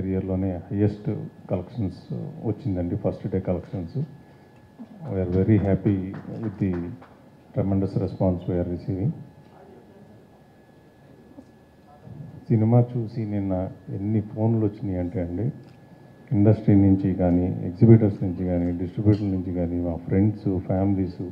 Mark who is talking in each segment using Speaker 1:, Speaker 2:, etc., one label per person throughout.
Speaker 1: కెరియర్లోనే highest collections వచ్చిందండి first day collections we are very happy with the tremendous response we are receiving cinema చూసి నిన్న ఎన్ని ఫోన్లు వచ్చినాయి అంటే అండి ఇండస్ట్రీ నుంచి కానీ ఎగ్జిబిటర్స్ నుంచి కానీ డిస్ట్రిబ్యూటర్ నుంచి కానీ మా ఫ్రెండ్స్ ఫ్యామిలీస్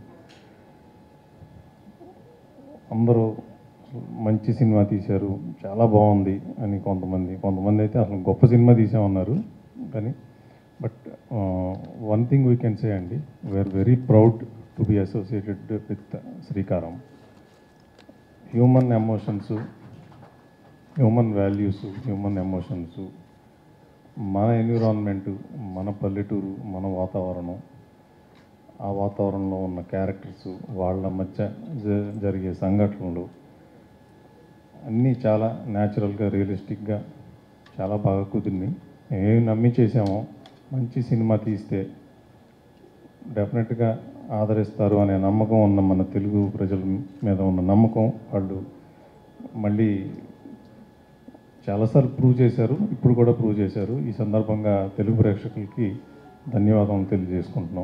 Speaker 1: అందరూ మంచి సినిమా తీశారు చాలా బాగుంది అని కొంతమంది కొంతమంది అయితే అసలు గొప్ప సినిమా తీసామన్నారు కానీ but one thing we can say అండి we are very proud to be associated with Sreekaram human emotions human values human emotions మన ఎన్విరాన్మెంట్ మన పల్లెటూరు మన వాతావరణం ఆ వాతావరణంలో ఉన్న క్యారెక్టర్స్ వాళ్ళ మధ్య జ- జరిగే సంఘటనలు అన్నీ చాలా న్యాచురల్గా రియలిస్టిక్గా చాలా బాగా కుదిరినాయి ఏమి నమ్మి చేసామో మంచి సినిమా తీస్తే డెఫినెట్గా ఆదరిస్తారు అనే నమ్మకం ఉన్న మన తెలుగు ప్రజల మీద ఉన్న నమ్మకం వాళ్ళు మళ్ళీ చాలాసార్లు ప్రూవ్ చేశారు ఇప్పుడు కూడా ప్రూవ్ చేశారు ఈ సందర్భంగా తెలుగు ప్రేక్షకులకి ధన్యవాదాలు తెలియజేసుకుంటున్నాం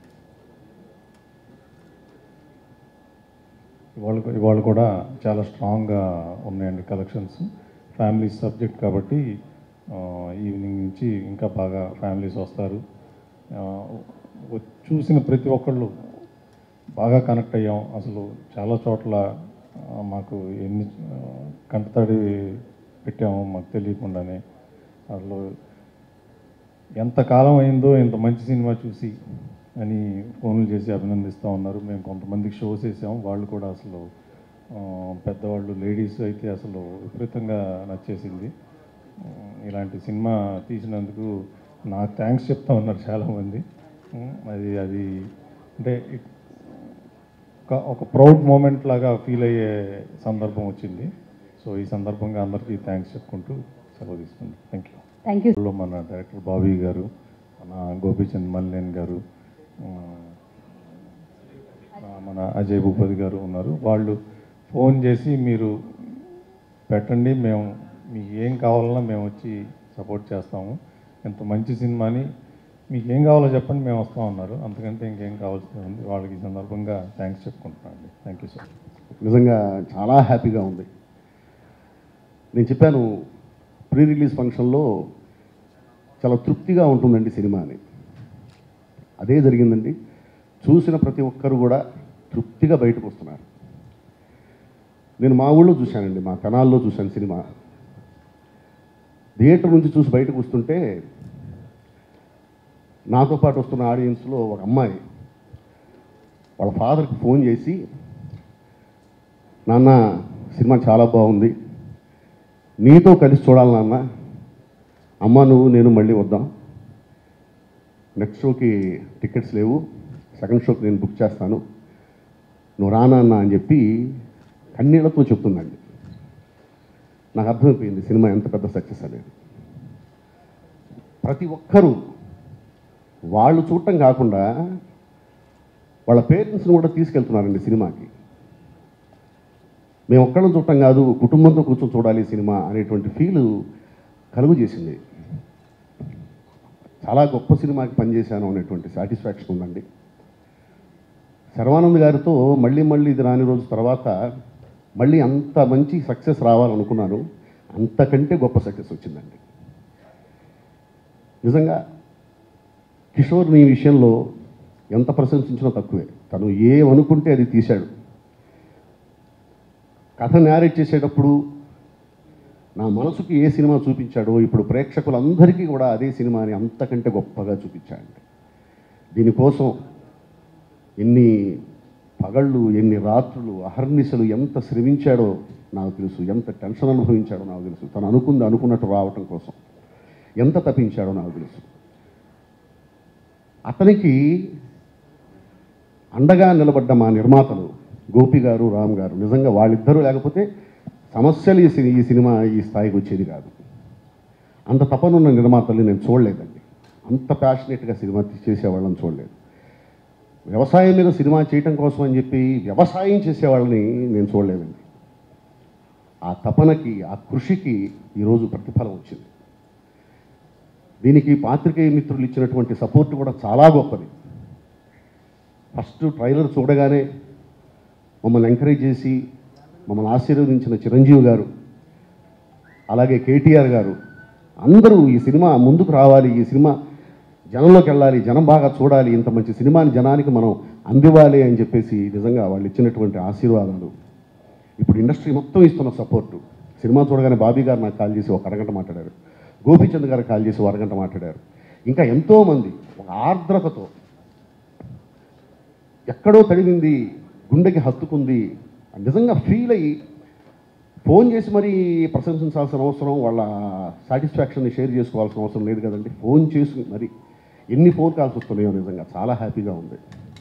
Speaker 1: ఇవాళ ఇవాళ కూడా చాలా స్ట్రాంగ్గా ఉన్నాయండి కలెక్షన్స్ ఫ్యామిలీ సబ్జెక్ట్ కాబట్టి ఆ, ఈవినింగ్ నుంచి ఇంకా బాగా ఫ్యామిలీస్ వస్తారు ఆ, వ- చూసిన ప్రతి ఒక్కళ్ళు బాగా కనెక్ట్ అయ్యాం అసలు చాలా చోట్ల ఆ, మాకు ఎన్ని ఆ, కంటతడి పెట్టాము మాకు తెలియకుండానే అసలు ఎంత కాలం అయిందో ఇంత మంచి సినిమా చూసి అని ఫోన్లు చేసి అభినందిస్తూ ఉన్నారు మేము కొంతమందికి షోస్ వేసాం వాళ్ళు కూడా అసలు ఆ, పెద్దవాళ్ళు లేడీస్ అయితే అసలు విపరీతంగా నచ్చేసింది ఆ, ఇలాంటి సినిమా తీసినందుకు నాకు థ్యాంక్స్ చెప్తా ఉన్నారు చాలామంది ఉమ్, అది అది అంటే ఇట్- ఒక ఒక ప్రౌడ్ మూమెంట్ లాగా ఫీల్ అయ్యే సందర్భం వచ్చింది సో ఈ సందర్భంగా అందరికీ థ్యాంక్స్ చెప్పుకుంటూ సెలవు తీసుకుంటాం థ్యాంక్ యూ
Speaker 2: థ్యాంక్ యూ
Speaker 1: లో మన డైరెక్టర్ బాబీ గారు మన గోపీచంద్ మల్లేన్ గారు ఆ, మన అజయ్ భూపతి గారు ఉన్నారు వాళ్ళు ఫోన్ చేసి మీరు పెట్టండి మేము మీకు ఏం కావాలన్నా మేము వచ్చి సపోర్ట్ చేస్తాము ఎంత మంచి సినిమాని మీకు ఏం కావాలో చెప్పండి మేము వస్తాం అన్నారు అంతకంటే ఇంకేం కావాల్సింది ఉంది వాళ్ళకి ఈ సందర్భంగా థ్యాంక్స్ చెప్పుకుంటున్నాను అండి థ్యాంక్ యూ సార్
Speaker 3: నిజంగా చాలా హ్యాపీగా ఉంది నేను చెప్పాను ప్రీ రిలీజ్ ఫంక్షన్లో చాలా తృప్తిగా ఉంటుందండి సినిమా అని అదే జరిగిందండి చూసిన ప్రతి ఒక్కరు కూడా తృప్తిగా బయటకు వస్తున్నారు నేను మా ఊళ్ళో చూశానండి మా కణాల్లో చూశాను సినిమా థియేటర్ నుంచి చూసి బయటకు వస్తుంటే నాతో పాటు వస్తున్న ఆడియన్స్లో ఒక అమ్మాయి వాళ్ళ ఫాదర్కి ఫోన్ చేసి నాన్న సినిమా చాలా బాగుంది నీతో కలిసి చూడాలి నాన్న అమ్మ నువ్వు నేను మళ్ళీ వద్దాం నెక్స్ట్ షోకి టికెట్స్ లేవు సెకండ్ షోకి నేను బుక్ చేస్తాను నువ్వు రానా అన్న అని చెప్పి కన్నీళ్లతో చెప్తుందండి నాకు అర్థమైపోయింది సినిమా ఎంత పెద్ద సక్సెస్ అనేది ప్రతి ఒక్కరూ వాళ్ళు చూడటం కాకుండా వాళ్ళ పేరెంట్స్ని కూడా తీసుకెళ్తున్నారండి సినిమాకి మేము ఒక్కళ్ళం చూడటం కాదు కుటుంబంతో కూర్చొని చూడాలి ఈ సినిమా అనేటువంటి ఫీల్ కలుగు చేసింది చాలా గొప్ప సినిమాకి పనిచేశాను అనేటువంటి సాటిస్ఫాక్షన్ ఉందండి శర్వానంద్ గారితో మళ్ళీ మళ్ళీ ఇది రాని రోజు తర్వాత మళ్ళీ అంత మంచి సక్సెస్ రావాలనుకున్నాను అంతకంటే గొప్ప సక్సెస్ వచ్చిందండి నిజంగా కిషోర్ నీ విషయంలో ఎంత ప్రశంసించినా తక్కువే తను ఏమనుకుంటే అది తీశాడు కథ నేరేట్ చేసేటప్పుడు నా మనసుకి ఏ సినిమా చూపించాడో ఇప్పుడు ప్రేక్షకులందరికీ కూడా అదే సినిమాని అంతకంటే గొప్పగా చూపించాడు దీనికోసం ఎన్ని పగళ్ళు ఎన్ని రాత్రులు అహర్నిశలు ఎంత శ్రమించాడో నాకు తెలుసు ఎంత టెన్షన్ అనుభవించాడో నాకు తెలుసు తను అనుకుంది అనుకున్నట్టు రావటం కోసం ఎంత తప్పించాడో నాకు తెలుసు అతనికి అండగా నిలబడ్డ మా నిర్మాతలు గోపి గారు రామ్ గారు నిజంగా వాళ్ళిద్దరూ లేకపోతే సమస్యలు ఈ సి- ఈ సినిమా ఈ స్థాయికి వచ్చేది కాదు అంత తపనున్న నిర్మాతల్ని నేను చూడలేదండి అంత ప్యాషనెట్గా సినిమా తీ- చేసేవాళ్ళని చూడలేదు వ్యవసాయం మీద సినిమా చేయటం కోసం అని చెప్పి వ్యవసాయం చేసేవాళ్ళని నేను చూడలేదండి ఆ తపనకి ఆ కృషికి ఈరోజు ప్రతిఫలం వచ్చింది దీనికి పాత్రికేయ మిత్రులు ఇచ్చినటువంటి సపోర్ట్ కూడా చాలా గొప్పది ఫస్ట్ ట్రైలర్ చూడగానే మమ్మల్ని ఎంకరేజ్ చేసి మమ్మల్ని ఆశీర్వదించిన చిరంజీవి గారు అలాగే కేటీఆర్ గారు అందరూ ఈ సినిమా ముందుకు రావాలి ఈ సినిమా జనంలోకి వెళ్ళాలి జనం బాగా చూడాలి ఇంత మంచి సినిమాని జనానికి మనం అందివ్వాలి అని చెప్పేసి నిజంగా వాళ్ళు ఇచ్చినటువంటి ఆశీర్వాదాలు ఇప్పుడు ఇండస్ట్రీ మొత్తం ఇస్తున్న సపోర్టు సినిమా చూడగానే బాబీ గారు నాకు కాల్ చేసి ఒక అరగంట మాట్లాడారు గోపీచంద్ గారు కాల్ చేసి ఒక అరగంట మాట్లాడారు ఇంకా ఎంతోమంది ఒక ఆర్ద్రతతో ఎక్కడో తడివింది గుండెకి హత్తుకుంది నిజంగా ఫీల్ అయ్యి ఫోన్ చేసి మరీ ప్రశంసించాల్సిన అవసరం వాళ్ళ సాటిస్ఫాక్షన్ని షేర్ చేసుకోవాల్సిన అవసరం లేదు కదండి ఫోన్ చేసి మరి ఎన్ని ఫోన్ కాల్స్ వస్తున్నాయో నిజంగా చాలా హ్యాపీగా ఉంది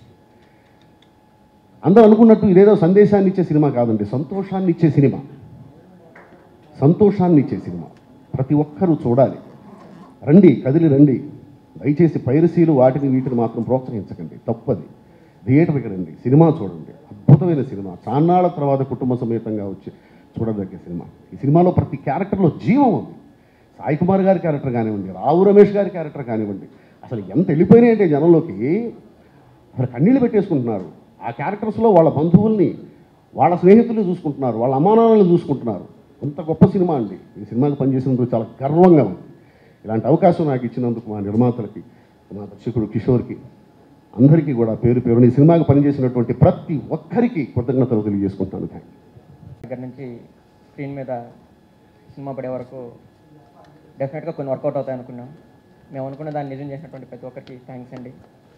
Speaker 3: అందరూ అనుకున్నట్టు ఇదేదో సందేశాన్ని ఇచ్చే సినిమా కాదండి సంతోషాన్ని ఇచ్చే సినిమా సంతోషాన్ని ఇచ్చే సినిమా ప్రతి ఒక్కరూ చూడాలి రండి కదిలి రండి దయచేసి పైరసీలు వాటిని వీటిని మాత్రం ప్రోత్సహించకండి తప్పది థియేటర్కి రండి సినిమా చూడండి అద్భుతమైన సినిమా చాన్నాళ్ళ తర్వాత కుటుంబ సమేతంగా వచ్చి చూడదగ్గ సినిమా ఈ సినిమాలో ప్రతి క్యారెక్టర్లో జీవం ఉంది సాయి కుమార్ గారి క్యారెక్టర్ కానివ్వండి రావు రమేష్ గారి క్యారెక్టర్ కానివ్వండి అసలు ఎంత వెళ్ళిపోయినాయంటే జనంలోకి అసలు కన్నీళ్ళు పెట్టేసుకుంటున్నారు ఆ క్యారెక్టర్స్లో వాళ్ళ బంధువుల్ని వాళ్ళ స్నేహితులు చూసుకుంటున్నారు వాళ్ళ అమ్మానాన్నలు చూసుకుంటున్నారు అంత గొప్ప సినిమా అండి ఈ సినిమాకి పనిచేసినందుకు చాలా గర్వంగా ఉంది ఇలాంటి అవకాశం నాకు ఇచ్చినందుకు మా నిర్మాతలకి మా దర్శకుడు కిషోర్కి అందరికీ కూడా పేరు పేరుని ఈ సినిమాకి పనిచేసినటువంటి ప్రతి ఒక్కరికి కృతజ్ఞతలు తెలియజేసుకుంటాను థ్యాంక్
Speaker 2: దగ్గర నుంచి స్క్రీన్ మీద సినిమా పడే వరకు డెఫినెట్గా కొన్ని వర్కౌట్ అవుతాయి అనుకున్నాం మేము అనుకున్న దాన్ని నిజం చేసినటువంటి ప్రతి ఒక్కరికి థ్యాంక్స్ అండి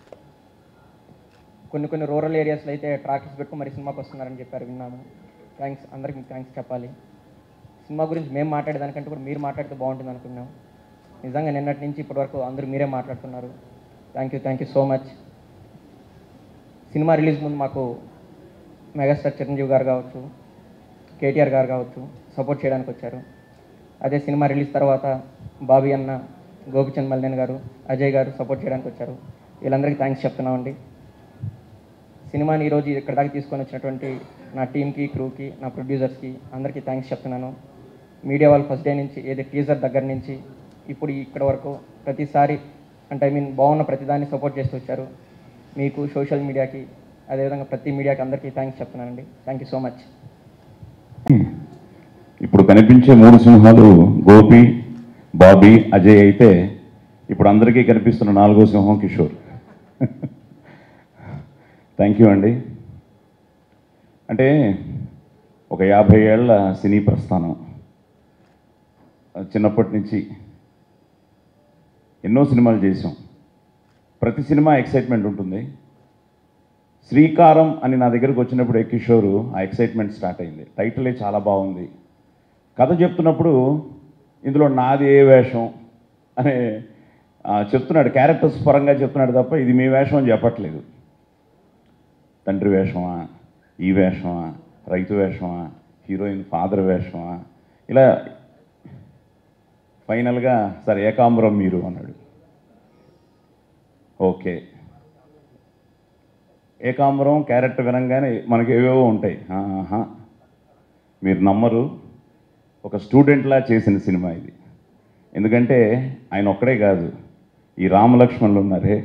Speaker 2: కొన్ని కొన్ని రూరల్ ఏరియాస్లో అయితే ట్రాక్స్ పెట్టుకుని మరి సినిమాకి వస్తున్నారని చెప్పారు విన్నాము థ్యాంక్స్ అందరికి మీకు థ్యాంక్స్ చెప్పాలి సినిమా గురించి మేము మాట్లాడేదానికంటే కూడా మీరు మాట్లాడితే బాగుంటుంది అనుకున్నాం నిజంగా నిన్నటి నుంచి ఇప్పటి వరకు అందరూ మీరే మాట్లాడుతున్నారు thank you thank you so much cinema release ముందు మాకు మెగాస్టార్ చిరంజీవి గారు కావచ్చు కేటీఆర్ గారు కావచ్చు సపోర్ట్ చేయడానికి వచ్చారు అదే సినిమా రిలీజ్ తర్వాత బాబీ అన్న గోపిచంద్ మల్లేన్ గారు అజయ్ గారు సపోర్ట్ చేయడానికి వచ్చారు వీళ్ళందరికీ థ్యాంక్స్ చెప్తున్నామండి సినిమాని ఈరోజు ఇక్కడ దాకా తీసుకొని వచ్చినటువంటి నా టీంకి క్రూకి నా ప్రొడ్యూసర్స్కి అందరికీ థ్యాంక్స్ చెప్తున్నాను మీడియా వాళ్ళు ఫస్ట్ డే నుంచి ఏది టీజర్ దగ్గర నుంచి ఇప్పుడు ఇక్కడ వరకు ప్రతిసారి అంటే ఐ మీన్ బాగున్న ప్రతిదాన్ని సపోర్ట్ చేస్తూ వచ్చారు మీకు సోషల్ మీడియాకి అదేవిధంగా ప్రతి మీడియాకి అందరికీ థ్యాంక్స్ చెప్తున్నానండి థ్యాంక్ యూ సో మచ్
Speaker 4: ఇప్పుడు కనిపించే మూడు సింహాలు గోపి బాబీ అజయ్ అయితే ఇప్పుడు అందరికీ కనిపిస్తున్న నాలుగో సింహం కిషోర్ థ్యాంక్ యూ అండి అంటే ఒక యాభై ఏళ్ళ సినీ ప్రస్థానం చిన్నప్పటి నుంచి ఎన్నో సినిమాలు చేసాం ప్రతి సినిమా ఎక్సైట్మెంట్ ఉంటుంది శ్రీకారం అని నా దగ్గరకు వచ్చినప్పుడు ఏ కిషోరు ఆ ఎక్సైట్మెంట్ స్టార్ట్ అయింది టైటిలే చాలా బాగుంది కథ చెప్తున్నప్పుడు ఇందులో నాది ఏ వేషం అనే ఆ, చెప్తున్నాడు క్యారెక్టర్స్ పరంగా చెప్తున్నాడు తప్ప ఇది మీ వేషం అని చెప్పట్లేదు తండ్రి వేషమా ఈ వేషమా రైతు వేషమా హీరోయిన్ ఫాదర్ వేషమా ఇలా ఫైనల్గా సార్ ఏకాంబరం మీరు అన్నాడు ఓకే ఏకాంబరం క్యారెక్టర్ వినంగానే మనకి ఏవేవో ఉంటాయి ఆహా మీరు నమ్మరు ఒక స్టూడెంట్లా చేసిన సినిమా ఇది ఎందుకంటే ఆయన ఒక్కడే కాదు ఈ రామలక్ష్మణులు ఉన్నారే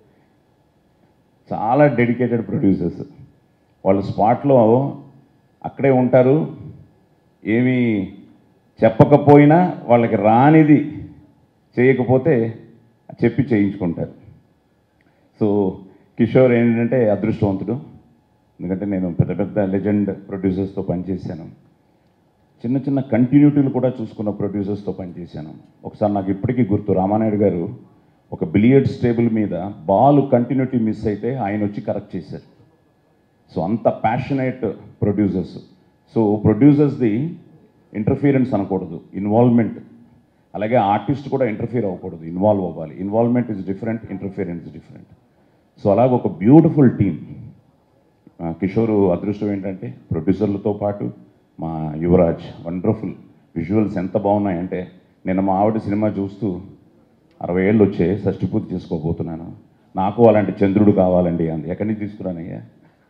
Speaker 4: చాలా డెడికేటెడ్ ప్రొడ్యూసర్స్ వాళ్ళు స్పాట్లో అక్కడే ఉంటారు ఏమీ చెప్పకపోయినా వాళ్ళకి రానిది చేయకపోతే చెప్పి చేయించుకుంటారు సో కిషోర్ ఏంటంటే అదృష్టవంతుడు ఎందుకంటే నేను పెద్ద పెద్ద లెజెండ్ ప్రొడ్యూసర్స్తో పనిచేశాను చిన్న చిన్న కంటిన్యూటీలు కూడా చూసుకున్న ప్రొడ్యూసర్స్తో పనిచేశాను ఒకసారి నాకు ఇప్పటికీ గుర్తు రామానాయుడు గారు ఒక బిలియర్డ్స్ టేబుల్ మీద బాల్ కంటిన్యూటీ మిస్ అయితే ఆయన వచ్చి కరెక్ట్ చేశారు సో అంత ప్యాషనేట్ ప్రొడ్యూసర్స్ సో ప్రొడ్యూసర్స్ది ఇంటర్ఫీరెన్స్ అనకూడదు ఇన్వాల్వ్మెంట్ అలాగే ఆర్టిస్ట్ కూడా ఇంటర్ఫీర్ అవ్వకూడదు ఇన్వాల్వ్ అవ్వాలి involvement is different interference different so అలాగ ఒక బ్యూటిఫుల్ టీమ్ కిషోర్ అదృష్టం ఏంటంటే ప్రొడ్యూసర్లతో పాటు మా యువరాజ్ వండర్ఫుల్ విజువల్స్ ఎంత బాగున్నాయంటే నేను మా ఆవిడ సినిమా చూస్తూ అరవై ఏళ్ళు వచ్చే షష్టి పూర్తి చేసుకోబోతున్నాను నాకు అలాంటి చంద్రుడు కావాలండి అంది ఎక్కడి నుంచి తీసుకురానయ్యా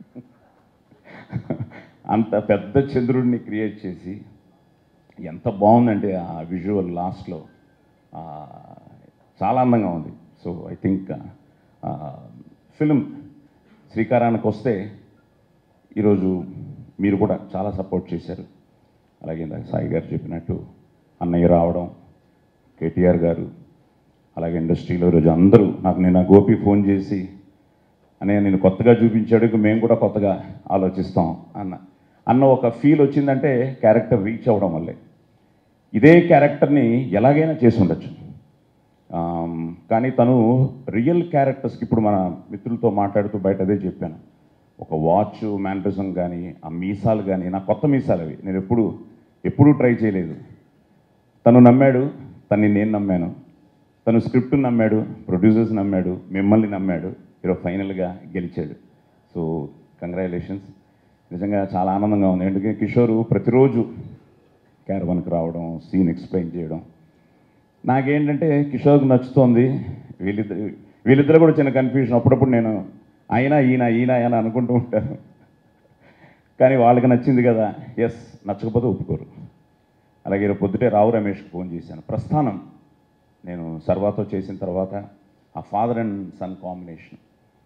Speaker 4: అంత పెద్ద చంద్రుడిని క్రియేట్ చేసి ఎంత బాగుందంటే ఆ విజువల్ లాస్ట్లో చాలా అందంగా ఉంది సో ఐ థింక్ ఫిలిం శ్రీకారానికి వస్తే ఈరోజు మీరు కూడా చాలా సపోర్ట్ చేశారు అలాగే ఇందాక సాయి గారు చెప్పినట్టు అన్నయ్య రావడం కేటీఆర్ గారు అలాగే ఇండస్ట్రీలో ఈరోజు అందరూ నాకు నిన్న గోపి ఫోన్ చేసి అన్నయ్య నేను కొత్తగా చూపించాడు ఇక మేము కూడా కొత్తగా ఆలోచిస్తాం అన్న అన్న ఒక ఫీల్ వచ్చిందంటే క్యారెక్టర్ రీచ్ అవ్వడం వల్లే ఇదే క్యారెక్టర్ని ఎలాగైనా చేసి ఉండొచ్చు ఆమ్, కానీ తను రియల్ క్యారెక్టర్స్కి ఇప్పుడు మన మిత్రులతో మాట్లాడుతూ బయట అదే చెప్పాను ఒక వాచ్ మ్యానరిజం కానీ ఆ మీసాలు కానీ నా కొత్త మీసాలు అవి నేను ఎప్పుడు ఎప్పుడూ ట్రై చేయలేదు తను నమ్మాడు తన్ని నేను నమ్మాను తను స్క్రిప్ట్ని నమ్మాడు ప్రొడ్యూసర్స్ నమ్మాడు మిమ్మల్ని నమ్మాడు ఈరోజు ఫైనల్గా గెలిచాడు సో కంగ్రాచులేషన్స్ నిజంగా చాలా ఆనందంగా ఉంది ఎందుకంటే కిషోర్ ప్రతిరోజు క్యారవన్కి రావడం సీన్ ఎక్స్ప్లెయిన్ చేయడం నాకేంటంటే కిషోర్కి నచ్చుతోంది వీళ్ళిద్దరు వీళ్ళిద్దరు కూడా చిన్న కన్ఫ్యూజన్ అప్పుడప్పుడు నేను ఆయన ఈయన ఈయన అని అనుకుంటూ ఉంటాను కానీ వాళ్ళకి నచ్చింది కదా ఎస్ నచ్చకపోతే ఒప్పుకోరు అలాగే రేపు పొద్దుటే రావు రమేష్కి ఫోన్ చేశాను ప్రస్థానం నేను సర్వాతో చేసిన తర్వాత ఆ ఫాదర్ అండ్ సన్ కాంబినేషన్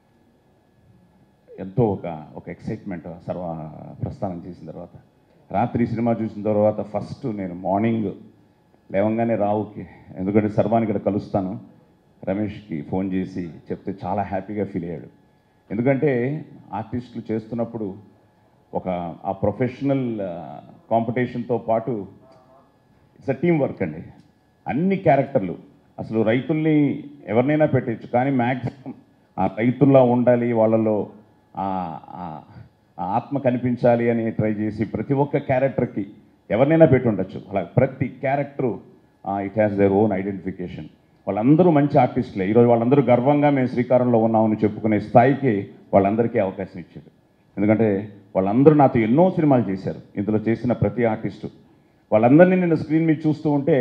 Speaker 4: ఎంతో ఒక ఒక ఎక్సైట్మెంట్ సర్వ ప్రస్థానం చేసిన తర్వాత రాత్రి సినిమా చూసిన తర్వాత ఫస్ట్ నేను మార్నింగ్ లేవంగానే రావుకి ఎందుకంటే సర్వాన్ని ఇక్కడ కలుస్తాను రమేష్కి ఫోన్ చేసి చెప్తే చాలా హ్యాపీగా ఫీల్ అయ్యాడు ఎందుకంటే ఆర్టిస్టులు చేస్తున్నప్పుడు ఒక ఆ ప్రొఫెషనల్ కాంపిటీషన్తో పాటు ఇట్స్ అ టీం వర్క్ అండి అన్ని క్యారెక్టర్లు అసలు రైతుల్ని ఎవరినైనా పెట్టచ్చు కానీ మ్యాక్సిమం ఆ రైతుల్లా ఉండాలి వాళ్ళలో ఆ- ఆ- ఆ ఆత్మ కనిపించాలి అని ట్రై చేసి ప్రతి ఒక్క క్యారెక్టర్కి ఎవరినైనా పెట్టి ఉండొచ్చు అలా ప్రతి character it has their own identification వాళ్ళందరూ మంచి ఆర్టిస్టులే ఈరోజు వాళ్ళందరూ గర్వంగా మేము శ్రీకారంలో ఉన్నామని చెప్పుకునే స్థాయికి వాళ్ళందరికీ అవకాశం ఇచ్చారు ఎందుకంటే వాళ్ళందరూ నాతో ఎన్నో సినిమాలు చేశారు ఇందులో చేసిన ప్రతి ఆర్టిస్టు వాళ్ళందరినీ నేను స్క్రీన్ మీద చూస్తూ ఉంటే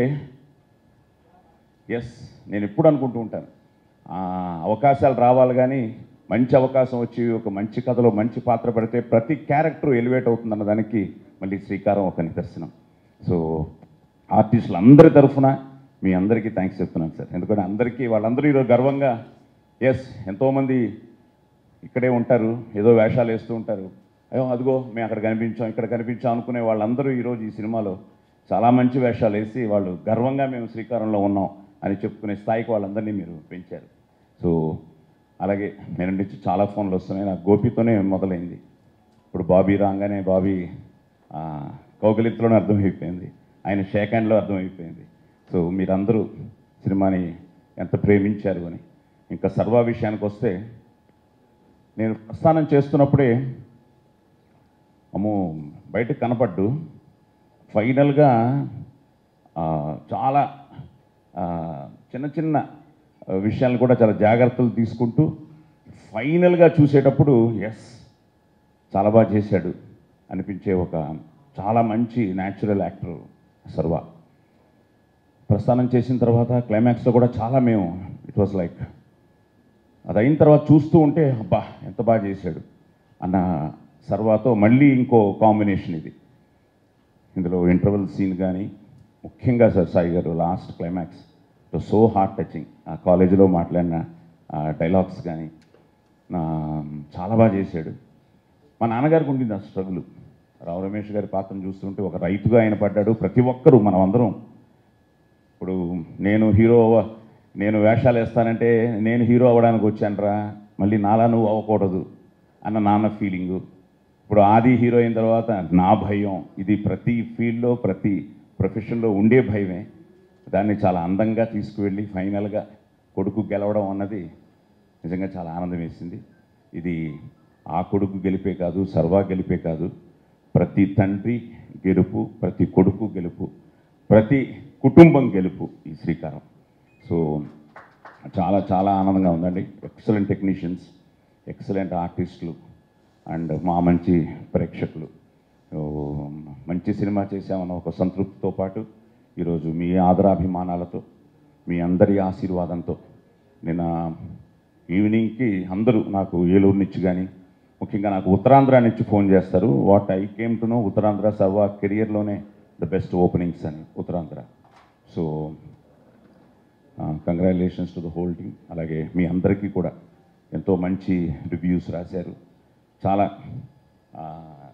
Speaker 4: ఎస్ నేను ఎప్పుడు అనుకుంటూ ఉంటాను ఆ, అవకాశాలు రావాలి కానీ మంచి అవకాశం వచ్చి ఒక మంచి కథలో మంచి పాత్ర పడితే ప్రతి క్యారెక్టర్ ఎలివేట్ అవుతుందన్న దానికి మళ్ళీ శ్రీకారం ఒక నిదర్శనం సో ఆర్టిస్టులు అందరి తరఫున మీ అందరికీ థ్యాంక్స్ చెప్తున్నాను సార్ ఎందుకంటే అందరికీ వాళ్ళందరూ ఈరోజు గర్వంగా ఎస్ ఎంతోమంది ఇక్కడే ఉంటారు ఏదో వేషాలు వేస్తూ ఉంటారు అయ్యో అదిగో మేము అక్కడ కనిపించాం ఇక్కడ కనిపించాం అనుకునే వాళ్ళందరూ ఈరోజు ఈ సినిమాలో చాలా మంచి వేషాలు వేసి వాళ్ళు గర్వంగా మేము శ్రీకారంలో ఉన్నాం అని చెప్పుకునే స్థాయికి వాళ్ళందరినీ మీరు పెంచారు సో అలాగే నేను నుంచి చాలా ఫోన్లు వస్తున్నాయి నాకు గోపితోనే మొదలైంది ఇప్పుడు బాబీ రాగానే బాబీ ఆ, కౌగిలింతలోనే అర్థమైపోయింది ఆయన షేక్ హ్యాండ్లో అర్థమైపోయింది సో మీరందరూ సినిమాని ఎంత ప్రేమించారు అని ఇంకా సర్వా విషయానికి వస్తే నేను ప్రస్థానం చేస్తున్నప్పుడే అమ్మో బయటకు కనపడ్డు ఫైనల్గా ఆ, చాలా ఆ, చిన్న చిన్న విషయాలు కూడా చాలా జాగ్రత్తలు తీసుకుంటూ ఫైనల్గా చూసేటప్పుడు ఎస్ చాలా బాగా చేశాడు అనిపించే ఒక చాలా మంచి న్యాచురల్ యాక్టర్ సర్వా ప్రస్థానం చేసిన తర్వాత క్లైమాక్స్లో కూడా చాలా మేము ఇట్ వాస్ లైక్ అది అయిన తర్వాత చూస్తూ ఉంటే అబ్బా ఎంత బాగా చేశాడు అన్న సర్వాతో మళ్ళీ ఇంకో కాంబినేషన్ ఇది ఇందులో ఇంటర్వెల్ సీన్ కానీ ముఖ్యంగా సార్ సాయి గారు last climax so heart touching ఆ కాలేజీలో మాట్లాడిన డైలాగ్స్ కానీ చాలా బాగా చేశాడు మా నాన్నగారికి ఉండింది ఆ స్ట్రగుల్ రావు రమేష్ గారి పాత్రను చూస్తుంటే ఒక రైతుగా ఆయన పడ్డాడు ప్రతి ఒక్కరూ మనం అందరం ఇప్పుడు నేను హీరో అవ్వ- నేను వేషాలు వేస్తానంటే నేను హీరో అవ్వడానికి వచ్చానరా మళ్ళీ నాలా నువ్వు అవ్వకూడదు అన్న నాన్న ఫీలింగు ఇప్పుడు ఆది హీరో అయిన తర్వాత నా భయం ఇది ప్రతి ఫీల్డ్లో ప్రతి ప్రొఫెషన్లో ఉండే భయమే దాన్ని చాలా అందంగా తీసుకువెళ్ళి ఫైనల్గా కొడుకు గెలవడం అన్నది నిజంగా చాలా ఆనందం వేసింది ఇది ఆ కొడుకు గెలిపే కాదు సర్వా గెలిపే కాదు ప్రతి తండ్రి గెలుపు ప్రతి కొడుకు గెలుపు ప్రతి కుటుంబం గెలుపు ఈ శ్రీకారం సో చాలా చాలా ఆనందంగా ఉందండి ఎక్సలెంట్ టెక్నీషియన్స్ ఎక్సలెంట్ ఆర్టిస్టులు అండ్ మా మంచి ప్రేక్షకులు ఓ, మంచి సినిమా చేశామన్న ఒక సంతృప్తితో పాటు ఈరోజు మీ ఆదరాభిమానాలతో మీ అందరి ఆశీర్వాదంతో నిన్న ఈవినింగ్కి అందరూ నాకు ఏలూరు నుంచి కానీ ముఖ్యంగా నాకు ఉత్తరాంధ్ర నుంచి ఫోన్ చేస్తారు what I came to know Uttarandhra సర్వా కెరియర్లోనే ద బెస్ట్ ఓపెనింగ్స్ అని Uttarandhra so congratulations to the whole team అలాగే మీ అందరికీ కూడా ఎంతో మంచి రివ్యూస్ రాశారు చాలా ఆ,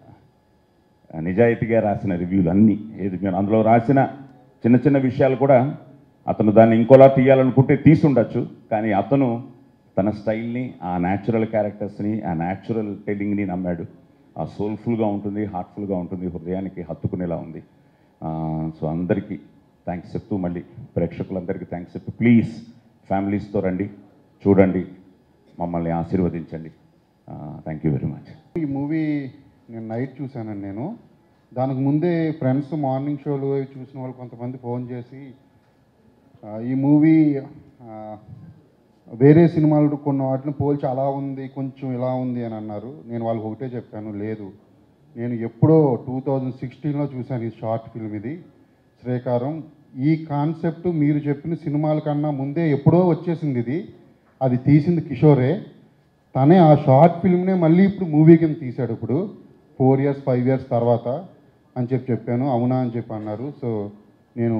Speaker 4: నిజాయితీగా రాసిన రివ్యూలు అన్నీ ఏది మీరు అందులో రాసిన చిన్న చిన్న విషయాలు కూడా అతను దాన్ని ఇంకోలా తీయాలనుకుంటే తీసుండొచ్చు కానీ అతను తన స్టైల్ని ఆ న్యాచురల్ క్యారెక్టర్స్ని ఆ న్యాచురల్ టెల్లింగ్ని నమ్మాడు ఆ సోల్ఫుల్గా ఉంటుంది హార్ట్ఫుల్గా ఉంటుంది హృదయానికి హత్తుకునేలా ఉంది సో అందరికీ థ్యాంక్స్ చెప్తూ మళ్ళీ ప్రేక్షకులందరికీ థ్యాంక్స్ చెప్తూ ప్లీజ్ ఫ్యామిలీస్తో రండి చూడండి మమ్మల్ని ఆశీర్వదించండి థ్యాంక్ యూ వెరీ మచ్
Speaker 5: ఈ మూవీ నేను నైట్ చూశానండి నేను దానికి ముందే ఫ్రెండ్స్ మార్నింగ్ షోలు అవి చూసిన వాళ్ళు కొంతమంది ఫోన్ చేసి ఆ, ఈ మూవీ ఆ, వేరే సినిమాలు కొన్ని వాటిని పోల్చి అలా ఉంది కొంచెం ఇలా ఉంది అని అన్నారు నేను వాళ్ళకి ఒకటే చెప్పాను లేదు నేను ఎప్పుడో టూ థౌజండ్ సిక్స్టీన్లో చూశాను ఈ షార్ట్ ఫిల్మ్ ఇది శ్రీకారం ఈ కాన్సెప్ట్ మీరు చెప్పిన సినిమాల కన్నా ముందే ఎప్పుడో వచ్చేసింది ఇది అది తీసింది కిషోరే తనే ఆ షార్ట్ ఫిల్మ్నే మళ్ళీ ఇప్పుడు మూవీ కింద తీశాడు ఇప్పుడు ఫోర్ ఇయర్స్ ఫైవ్ ఇయర్స్ తర్వాత అని చెప్పి చెప్పాను అవునా అని చెప్పి అన్నారు సో నేను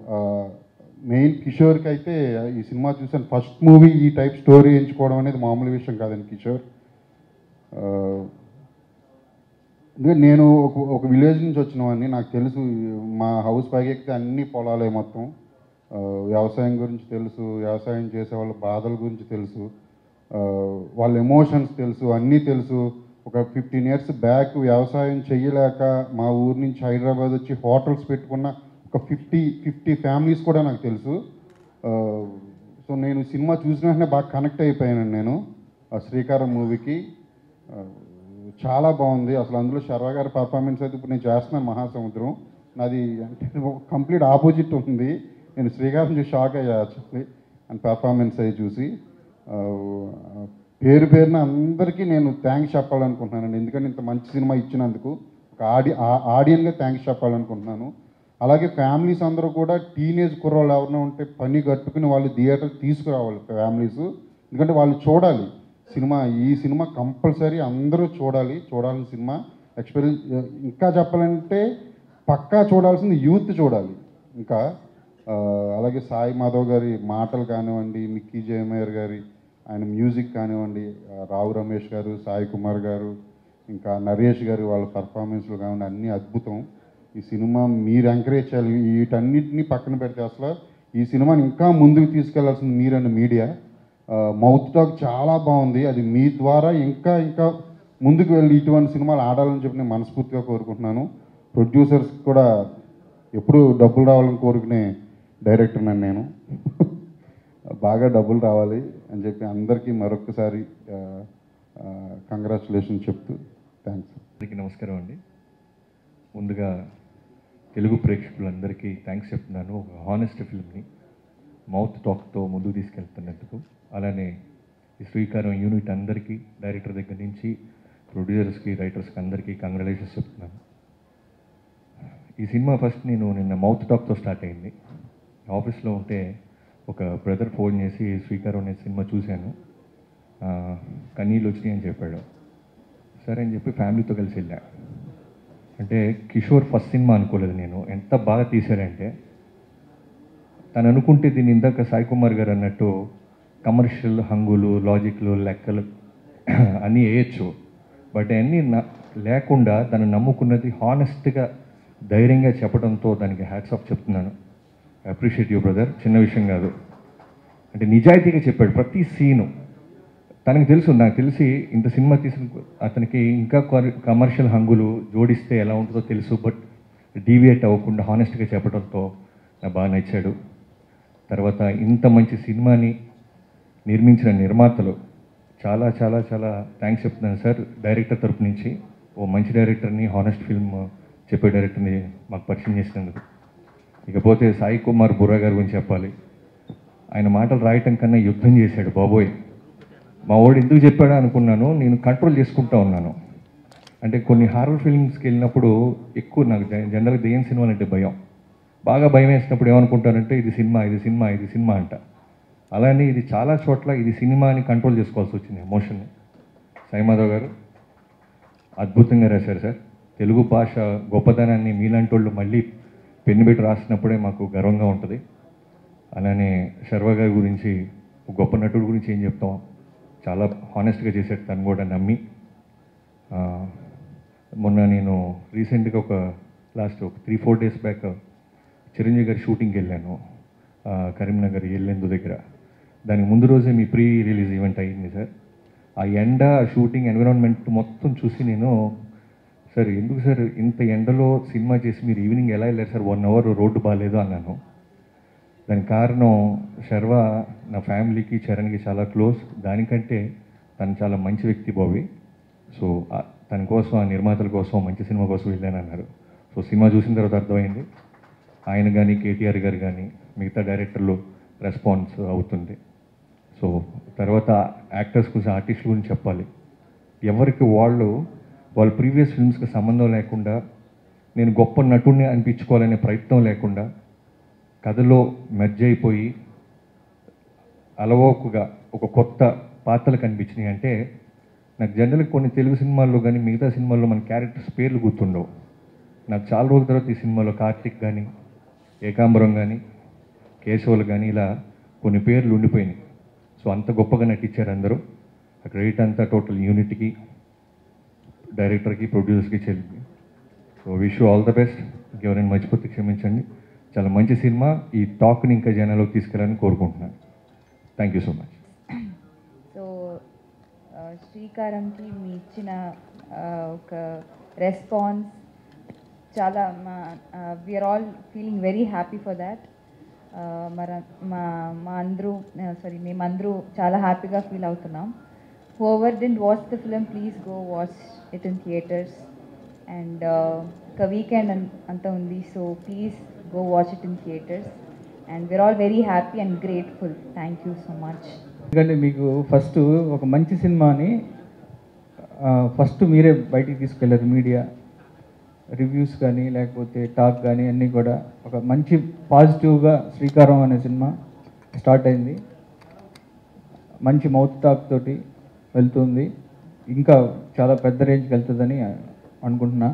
Speaker 5: మెయిన్ కిషోర్కి అయితే ఈ సినిమా చూసాను ఫస్ట్ మూవీ ఈ టైప్ స్టోరీ ఎంచుకోవడం అనేది మామూలు విషయం కాదండి కిషోర్ ఆ, ఎందుకంటే నేను ఒక ఒక విలేజ్ నుంచి వచ్చినవాడిని నాకు తెలుసు మా హౌస్ పైకి ఎక్కితే అన్ని పొలాలే మొత్తం ఆ, వ్యవసాయం గురించి తెలుసు వ్యవసాయం చేసే వాళ్ళ బాధల గురించి తెలుసు ఆ, వాళ్ళ ఎమోషన్స్ తెలుసు అన్నీ తెలుసు ఒక ఫిఫ్టీన్ ఇయర్స్ బ్యాక్ వ్యవసాయం చేయలేక మా ఊరు నుంచి హైదరాబాద్ వచ్చి హోటల్స్ పెట్టుకున్న ఒక ఫిఫ్టీ ఫిఫ్టీ ఫ్యామిలీస్ కూడా నాకు తెలుసు ఆ, సో నేను సినిమా చూసిన వెంటనే బాగా కనెక్ట్ అయిపోయాను నేను ఆ శ్రీకారం మూవీకి ఆ, చాలా బాగుంది అసలు అందులో శర్వా గారి పర్ఫార్మెన్స్ అయితే ఇప్పుడు నేను చేస్తున్నాను మహాసముద్రం నాది అంటే కంప్లీట్ ఆపోజిట్ ఉంది నేను శ్రీకారం చూసి షాక్ అయ్యా యాక్చువల్లీ అండ్ పర్ఫార్మెన్స్ అయ్యి చూసి ఆ, పేరు పేరున అందరికీ నేను థ్యాంక్స్ చెప్పాలనుకుంటున్నానండి ఎందుకంటే ఇంత మంచి సినిమా ఇచ్చినందుకు ఒక ఆడి ఆడియన్గా థ్యాంక్స్ చెప్పాలనుకుంటున్నాను అలాగే ఫ్యామిలీస్ అందరూ కూడా టీనేజ్ కుర్రోళ్ళు ఎవరైనా ఉంటే పని కట్టుకుని వాళ్ళు థియేటర్ తీసుకురావాలి ఫ్యామిలీస్ ఎందుకంటే వాళ్ళు చూడాలి సినిమా ఈ సినిమా కంపల్సరీ అందరూ చూడాలి చూడాల్సిన సినిమా ఎక్స్పీరియన్స్ ఇంకా చెప్పాలంటే పక్కా చూడాల్సింది యూత్ చూడాలి ఇంకా ఆ, అలాగే సాయి మాధవ్ గారి మాటలు కానివ్వండి మిక్కీ జయమేర్ గారి ఆయన మ్యూజిక్ కానివ్వండి ఆ, రావు రమేష్ గారు సాయి కుమార్ గారు ఇంకా నరేష్ గారు వాళ్ళ పర్ఫార్మెన్స్లు కానివ్వండి అన్నీ అద్భుతం ఈ సినిమా మీరు ఎంకరేజ్ చేయాలి వీటన్నిటిని పక్కన పెడితే అసలు ఈ సినిమాని ఇంకా ముందుకు తీసుకెళ్లాల్సింది మీరన్న మీడియా మౌత్ టాక్ చాలా బాగుంది అది మీ ద్వారా ఇంకా ఇంకా ముందుకు వెళ్ళి ఇటువంటి సినిమాలు ఆడాలని చెప్పి నేను మనస్ఫూర్తిగా కోరుకుంటున్నాను ప్రొడ్యూసర్స్ కూడా ఎప్పుడు డబ్బులు రావాలని కోరుకునే డైరెక్టర్ నన్ను నేను బాగా డబ్బులు రావాలి అని చెప్పి అందరికీ మరొకసారి కంగ్రాచులేషన్ చెప్తూ థ్యాంక్స్
Speaker 6: అందరికీ నమస్కారం అండి ముందుగా తెలుగు ప్రేక్షకులందరికీ థ్యాంక్స్ చెప్తున్నాను ఒక హానెస్ట్ ఫిల్మ్ని మౌత్ టాక్తో ముందుకు తీసుకెళ్తున్నందుకు అలానే ఈ శ్రీకారం యూనిట్ అందరికీ డైరెక్టర్ దగ్గర నుంచి ప్రొడ్యూసర్స్కి రైటర్స్కి అందరికీ కంగ్రాచులేషన్స్ చెప్తున్నాను ఈ సినిమా ఫస్ట్ నేను నిన్న మౌత్ టాక్తో స్టార్ట్ అయింది ఆఫీస్లో ఉంటే ఒక బ్రదర్ ఫోన్ చేసి శ్రీకారం అనే సినిమా చూశాను ఆ, కన్నీళ్ళు వచ్చినాయి అని చెప్పాడు సరే అని చెప్పి ఫ్యామిలీతో కలిసి వెళ్ళా అంటే కిషోర్ ఫస్ట్ సినిమా అనుకోలేదు నేను ఎంత బాగా తీశారంటే తను అనుకుంటే దీన్ని ఇందాక సాయి కుమార్ గారు అన్నట్టు కమర్షియల్ హంగులు లాజిక్లు లెక్కలు అన్నీ వేయచ్చు బట్ అన్నీ నా- లేకుండా తను నమ్ముకున్నది హానెస్ట్గా ధైర్యంగా చెప్పడంతో దానికి హ్యాట్స్ ఆఫ్ చెప్తున్నాను అప్రిషియేట్ యూ బ్రదర్ చిన్న విషయం కాదు అంటే నిజాయితీగా చెప్పాడు ప్రతి సీను తనకు తెలుసు నాకు తెలిసి ఇంత సినిమా తీసిన అతనికి ఇంకా కమర్షియల్ హంగులు జోడిస్తే ఎలా ఉంటుందో తెలుసు బట్ డీవియేట్ అవ్వకుండా హానెస్ట్గా చెప్పడంతో నాకు బాగా నచ్చాడు తర్వాత ఇంత మంచి సినిమాని నిర్మించిన నిర్మాతలు చాలా చాలా చాలా థ్యాంక్స్ చెప్తున్నాను సార్ డైరెక్టర్ తరపు నుంచి ఓ మంచి డైరెక్టర్ని హానెస్ట్ ఫిల్మ్ చెప్పే డైరెక్టర్ని మాకు పరిచయం చేసినందుకు ఇకపోతే సాయి కుమార్ బుర్రా గారి గురించి చెప్పాలి ఆయన మాటలు రాయటం కన్నా యుద్ధం చేశాడు బాబోయ్ మా వాడు ఎందుకు చెప్పాడా అనుకున్నాను నేను కంట్రోల్ చేసుకుంటా ఉన్నాను అంటే కొన్ని హారర్ ఫిల్మ్స్కి వెళ్ళినప్పుడు ఎక్కువ నాకు జ- జనరల్గా దెయ్యం సినిమాలు అంటే భయం బాగా భయం వేసినప్పుడు ఏమనుకుంటానంటే ఇది సినిమా ఇది సినిమా ఇది సినిమా అంట అలానే ఇది చాలా చోట్ల ఇది సినిమా అని కంట్రోల్ చేసుకోవాల్సి వచ్చింది ఎమోషన్ని సాయిమాధవ్ గారు అద్భుతంగా రాశారు సార్ తెలుగు భాష గొప్పదనాన్ని మీలాంటి వాళ్ళు మళ్ళీ పెన్ను పెట్టి రాసినప్పుడే మాకు గర్వంగా ఉంటుంది అలానే శర్వ గారి గురించి ఒక గొప్ప నటుడు గురించి ఏం చెప్తాం చాలా హానెస్ట్గా చేశాడు తను కూడా నమ్మి ఆ, మొన్న నేను రీసెంట్గా ఒక లాస్ట్ ఒక three four days back Chiranjeevi గారి షూటింగ్కి వెళ్ళాను ఆ, కరీంనగర్ ఎల్లెందు దగ్గర దానికి ముందు రోజే మీ ప్రీ రిలీజ్ ఈవెంట్ అయ్యింది సార్ ఆ ఎండ ఆ షూటింగ్ ఎన్విరాన్మెంట్ మొత్తం చూసి నేను సార్ ఎందుకు సార్ ఇంత ఎండలో సినిమా చేసి మీరు ఈవినింగ్ ఎలా వెళ్ళారు సార్ వన్ అవర్ రోడ్డు బాగాలేదు అన్నాను దానికి కారణం శర్వ నా ఫ్యామిలీకి చరణ్కి చాలా క్లోజ్ దానికంటే తను చాలా మంచి వ్యక్తి బాబీ సో ఆ- తన కోసం ఆ నిర్మాతల కోసం మంచి సినిమా కోసం వెళ్ళాను అన్నారు సో సినిమా చూసిన తర్వాత అర్థమైంది ఆయన కానీ కేటీఆర్ గారు కానీ మిగతా డైరెక్టర్లు రెస్పాన్స్ అవుతుంది సో తర్వాత యాక్టర్స్ గురించి ఆర్టిస్టుల గురించి చెప్పాలి ఎవరికి వాళ్ళు వాళ్ళ ప్రీవియస్ ఫిల్మ్స్కి సంబంధం లేకుండా నేను గొప్ప నటుడిని అనిపించుకోవాలనే ప్రయత్నం లేకుండా కథలో మెర్జ్ అయిపోయి అలవోకుగా ఒక కొత్త పాత్రలు కనిపించినాయి అంటే నాకు జనరల్గా కొన్ని తెలుగు సినిమాల్లో కానీ మిగతా సినిమాల్లో మన క్యారెక్టర్స్ పేర్లు గుర్తుండవు నాకు చాలా రోజుల తర్వాత ఈ సినిమాలో కార్తిక్ కానీ ఏకాంబరం కానీ కేశవులు కానీ ఇలా కొన్ని పేర్లు ఉండిపోయినాయి సో అంత గొప్పగా నటించారు అందరూ ఆ క్రెడిట్ అంతా టోటల్ యూనిట్కి డైరెక్టర్కి ప్రొడ్యూసర్కి చెల్లింది so wish all the best ఇంకెవరైనా మర్చిపోతే క్షమించండి చాలా మంచి సినిమా ఈ టాక్ని ఇంకా జనాల్లోకి తీసుకెళ్ళాలని కోరుకుంటున్నాను thank you so much
Speaker 7: so ఆ, శ్రీకారంకి మీ ఇచ్చిన ఆ, ఒక రెస్పాన్స్ చాలా మా we are all feeling very happy for that మన మా మా అందరూ సారీ మేమందరూ చాలా హ్యాపీగా ఫీల్ అవుతున్నాం whoever didn't watch the film please go watch it in theatres and ఒక వీకెండ్ అంతా ఉంది so please go watch it in theatres and we are all very happy and grateful thank you so much
Speaker 2: ఎందుకంటే మీకు first ఒక మంచి సినిమాని first మీరే బయటికి తీసుకెళ్లారు మీడియా రివ్యూస్ కానీ లేకపోతే టాక్ కానీ అన్నీ కూడా ఒక మంచి పాజిటివ్గా శ్రీకారం అనే సినిమా స్టార్ట్ అయింది మంచి మౌత్ టాక్ తోటి వెళ్తుంది ఇంకా చాలా పెద్ద రేంజ్కి వెళ్తుందని అనుకుంటున్నా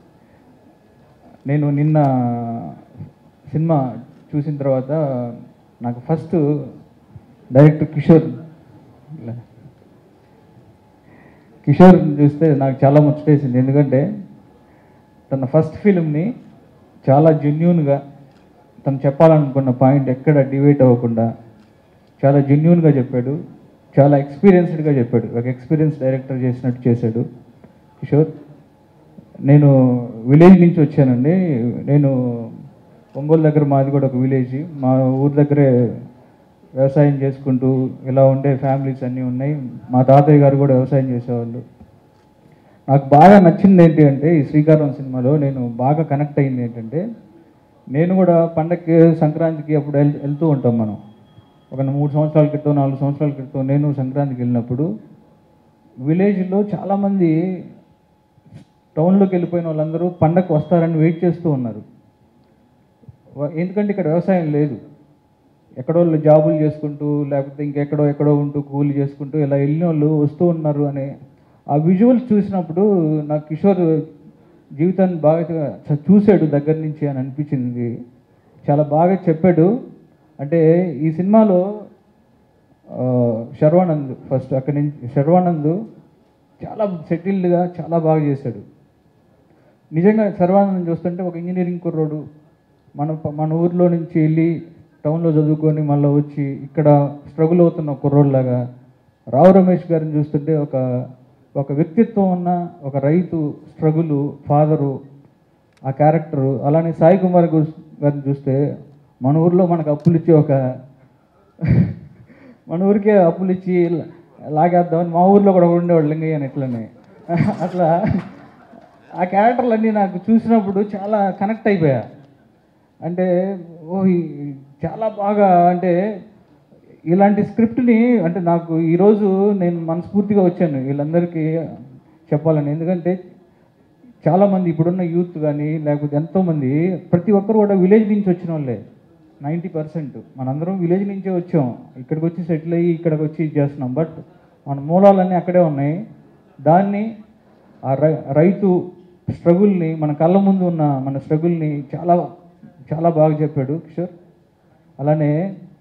Speaker 2: నేను నిన్న సినిమా చూసిన తర్వాత నాకు ఫస్ట్ డైరెక్టర్ కిషోర్ ఇలా కిషోర్ చూస్తే నాకు చాలా ముచ్చటేసింది ఎందుకంటే తన ఫస్ట్ ఫిలింని చాలా జెన్యున్గా తను చెప్పాలనుకున్న పాయింట్ ఎక్కడ డివేట్ అవ్వకుండా చాలా జెన్యున్గా చెప్పాడు చాలా ఎక్స్పీరియన్స్డ్గా చెప్పాడు ఒక ఎక్స్పీరియన్స్ డైరెక్టర్ చేసినట్టు చేశాడు కిషోర్ నేను విలేజ్ నుంచి వచ్చానండి నేను ఒంగోలు దగ్గర మాది కూడా ఒక విలేజ్ మా ఊరి దగ్గరే వ్యవసాయం చేసుకుంటూ ఇలా ఉండే ఫ్యామిలీస్ అన్నీ ఉన్నాయి మా తాతయ్య గారు కూడా వ్యవసాయం చేసేవాళ్ళు నాకు బాగా నచ్చింది ఏంటి అంటే ఈ శ్రీకారం సినిమాలో నేను బాగా కనెక్ట్ అయింది ఏంటంటే నేను కూడా పండగకి సంక్రాంతికి అప్పుడు వెళ్ వెళ్తూ ఉంటాం మనం ఒక మూడు సంవత్సరాల క్రితం నాలుగు సంవత్సరాల క్రితం నేను సంక్రాంతికి వెళ్ళినప్పుడు విలేజ్లో చాలామంది టౌన్లోకి వెళ్ళిపోయిన వాళ్ళందరూ పండగకు వస్తారని వెయిట్ చేస్తూ ఉన్నారు వ- ఎందుకంటే ఇక్కడ వ్యవసాయం లేదు ఎక్కడో వాళ్ళు జాబులు చేసుకుంటూ లేకపోతే ఇంకెక్కడో ఎక్కడో ఉంటూ కూలి చేసుకుంటూ ఇలా వెళ్ళిన వాళ్ళు వస్తూ ఉన్నారు అనే ఆ విజువల్స్ చూసినప్పుడు నాకు కిషోర్ జీవితాన్ని బాగా చ- చూశాడు దగ్గర నుంచి అని అనిపించింది చాలా బాగా చెప్పాడు అంటే ఈ సినిమాలో ఆ, శర్వానంద్ ఫస్ట్ అక్కడి నుంచి శర్వానంద్ చాలా సెటిల్డ్గా చాలా బాగా చేశాడు నిజంగా సర్వానందం చూస్తుంటే ఒక ఇంజనీరింగ్ కుర్రోడు మన ప- మన ఊర్లో నుంచి వెళ్ళి టౌన్లో చదువుకొని మళ్ళీ వచ్చి ఇక్కడ స్ట్రగుల్ అవుతున్న కుర్రోడ్లాగా రావు రమేష్ గారిని చూస్తుంటే ఒక ఒక వ్యక్తిత్వం ఉన్న ఒక రైతు స్ట్రగులు ఫాదరు ఆ క్యారెక్టరు అలానే సాయి కుమార్ గు- గారిని చూస్తే మన ఊర్లో మనకు అప్పులు ఇచ్చి ఒక మన ఊరికే అప్పులు ఇచ్చి లాగేద్దామని మా ఊర్లో కూడా ఉండేవాళ్ళు లింగయ్య అని ఇట్లనే అట్లా ఆ క్యారెక్టర్లన్నీ నాకు చూసినప్పుడు చాలా కనెక్ట్ అయిపోయా అంటే ఓ ఈ- చాలా బాగా అంటే ఇలాంటి స్క్రిప్ట్ని అంటే నాకు ఈరోజు నేను మనస్ఫూర్తిగా వచ్చాను వీళ్ళందరికీ చెప్పాలని ఎందుకంటే చాలామంది ఇప్పుడున్న యూత్ కానీ లేకపోతే ఎంతోమంది ప్రతి ఒక్కరు కూడా విలేజ్ నుంచి వచ్చిన వాళ్ళే నైంటీ పర్సెంట్ మనందరం విలేజ్ నుంచే వచ్చాం ఇక్కడికి వచ్చి సెటిల్ అయ్యి ఇక్కడికి వచ్చి ఇది చేస్తున్నాం బట్ మన మూలాలన్నీ అక్కడే ఉన్నాయి దాన్ని ఆ రై- రైతు స్ట్రగుల్ని మన కళ్ళ ముందు ఉన్న మన స్ట్రగుల్ని చాలా చాలా బాగా చెప్పాడు కిషోర్ అలానే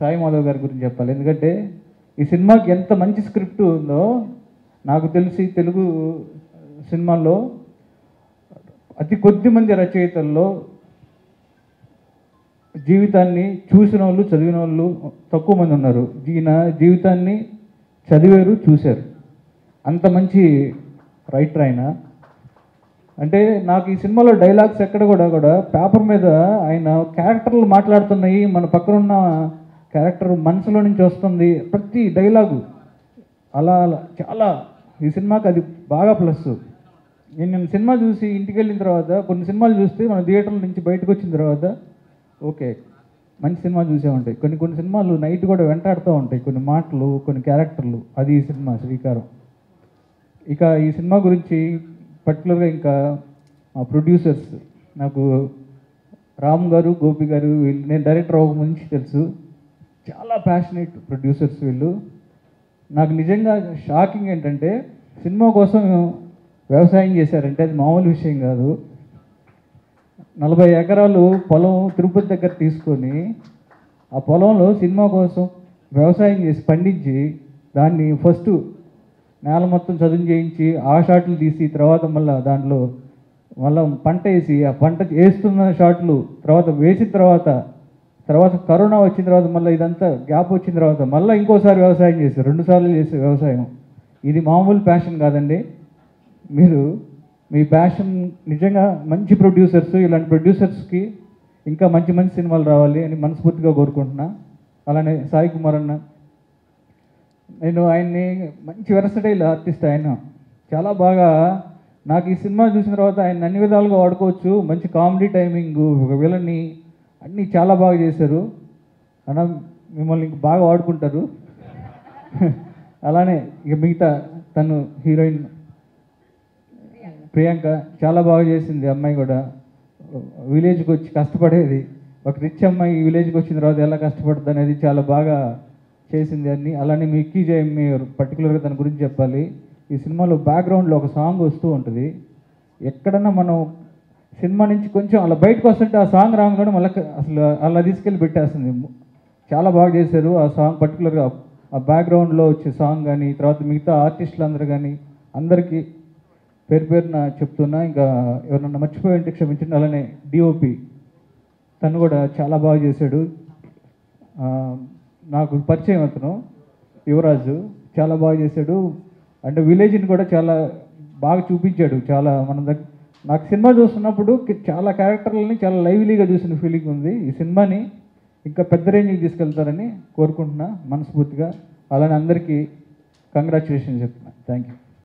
Speaker 8: సాయి మాధవ్ గారి గురించి చెప్పాలి ఎందుకంటే ఈ సినిమాకి ఎంత మంచి స్క్రిప్ట్ ఉందో నాకు తెలిసి తెలుగు సినిమాల్లో అతి కొద్ది మంది రచయితల్లో జీవితాన్ని చూసిన వాళ్ళు చదివిన వాళ్ళు తక్కువ మంది ఉన్నారు ఈయన జీవితాన్ని చదివారు చూశారు అంత మంచి రైటర్ ఆయన అంటే నాకు ఈ సినిమాలో డైలాగ్స్ ఎక్కడ కూడా కూడా పేపర్ మీద ఆయన క్యారెక్టర్లు మాట్లాడుతున్నాయి మన పక్కన ఉన్న క్యారెక్టర్ మనసులో నుంచి వస్తుంది ప్రతి డైలాగు అలా అలా చాలా ఈ సినిమాకి అది బాగా ప్లస్ నేను నేను సినిమా చూసి ఇంటికి వెళ్ళిన తర్వాత కొన్ని సినిమాలు చూస్తే మన థియేటర్ల నుంచి బయటకు వచ్చిన తర్వాత ఓకే మంచి సినిమా చూసే ఉంటాయి కొన్ని కొన్ని సినిమాలు నైట్ కూడా వెంటాడుతూ ఉంటాయి కొన్ని మాటలు కొన్ని క్యారెక్టర్లు అది ఈ సినిమా శ్రీకారం ఇక ఈ సినిమా గురించి పర్టికులర్గా ఇంకా మా ప్రొడ్యూసర్స్ నాకు రామ్ గారు గోపి గారు వీళ్ళు నేను డైరెక్టర్ అవ్వక నుంచి తెలుసు చాలా ప్యాషనేట్ ప్రొడ్యూసర్స్ వీళ్ళు నాకు నిజంగా షాకింగ్ ఏంటంటే సినిమా కోసం వ్యవసాయం చేశారంటే అది మామూలు విషయం కాదు నలభై ఎకరాలు పొలం తిరుపతి దగ్గర తీసుకొని ఆ పొలంలో సినిమా కోసం వ్యవసాయం చేసి పండించి దాన్ని ఫస్ట్ నేల మొత్తం చదును చేయించి ఆ షాట్లు తీసి తర్వాత మళ్ళీ దాంట్లో మళ్ళీ పంట వేసి ఆ పంట వేస్తున్న షాట్లు తర్వాత వేసిన తర్వాత తర్వాత కరోనా వచ్చిన తర్వాత మళ్ళీ ఇదంతా గ్యాప్ వచ్చిన తర్వాత మళ్ళీ ఇంకోసారి వ్యవసాయం చేశారు రెండు సార్లు చేసే వ్యవసాయం ఇది మామూలు ప్యాషన్ కాదండి మీరు మీ ప్యాషన్ నిజంగా మంచి ప్రొడ్యూసర్స్ ఇలాంటి ప్రొడ్యూసర్స్కి ఇంకా మంచి మంచి సినిమాలు రావాలి అని మనస్ఫూర్తిగా కోరుకుంటున్నా అలానే సాయి కుమార్ అన్న నేను ఆయన్ని మంచి వెరసటైల్ ఆర్టిస్ట్ ఆయన చాలా బాగా నాకు ఈ సినిమా చూసిన తర్వాత ఆయన అన్ని విధాలుగా వాడుకోవచ్చు మంచి కామెడీ టైమింగ్ ఒక విలన్ని అన్నీ చాలా బాగా చేశారు అన్న మిమ్మల్ని ఇంక బాగా వాడుకుంటారు అలానే ఇక మిగతా తను హీరోయిన్ ప్రియాంక చాలా బాగా చేసింది అమ్మాయి కూడా విలేజ్కి వచ్చి కష్టపడేది ఒక రిచ్ అమ్మాయి ఈ విలేజ్కి వచ్చిన తర్వాత ఎలా కష్టపడుతుంది అనేది చాలా బాగా చేసింది అన్ని అలానే మిక్కీ జై మీరు పర్టికులర్గా దాని గురించి చెప్పాలి ఈ సినిమాలో బ్యాక్గ్రౌండ్లో ఒక సాంగ్ వస్తూ ఉంటుంది ఎక్కడన్నా మనం సినిమా నుంచి కొంచెం అలా బయటకు వస్తుంటే ఆ సాంగ్ రాగానే మళ్ళీ అసలు అలా తీసుకెళ్ళి పెట్టేస్తుంది చాలా బాగా చేశారు ఆ సాంగ్ పర్టికులర్గా ఆ బ్యాక్గ్రౌండ్లో వచ్చే సాంగ్ కానీ తర్వాత మిగతా ఆర్టిస్టులు అందరూ కానీ అందరికీ పేరు పేరున చెప్తున్నా ఇంకా ఎవరన్నా మర్చిపోయి ఉంటే క్షమించండి అలానే డిఓపి తను కూడా చాలా బాగా చేశాడు ఆ, నాకు పరిచయం అతను యువరాజు చాలా బాగా చేశాడు అంటే విలేజ్ని కూడా చాలా బాగా చూపించాడు చాలా మన దగ్గర నాకు సినిమా చూస్తున్నప్పుడు కి- చాలా క్యారెక్టర్లని చాలా లైవ్లీగా చూసిన ఫీలింగ్ ఉంది ఈ సినిమాని ఇంకా పెద్ద రేంజ్కి తీసుకెళ్తారని కోరుకుంటున్నా మనస్ఫూర్తిగా అలానే అందరికీ కంగ్రాచులేషన్ చెప్తున్నా థ్యాంక్ యూ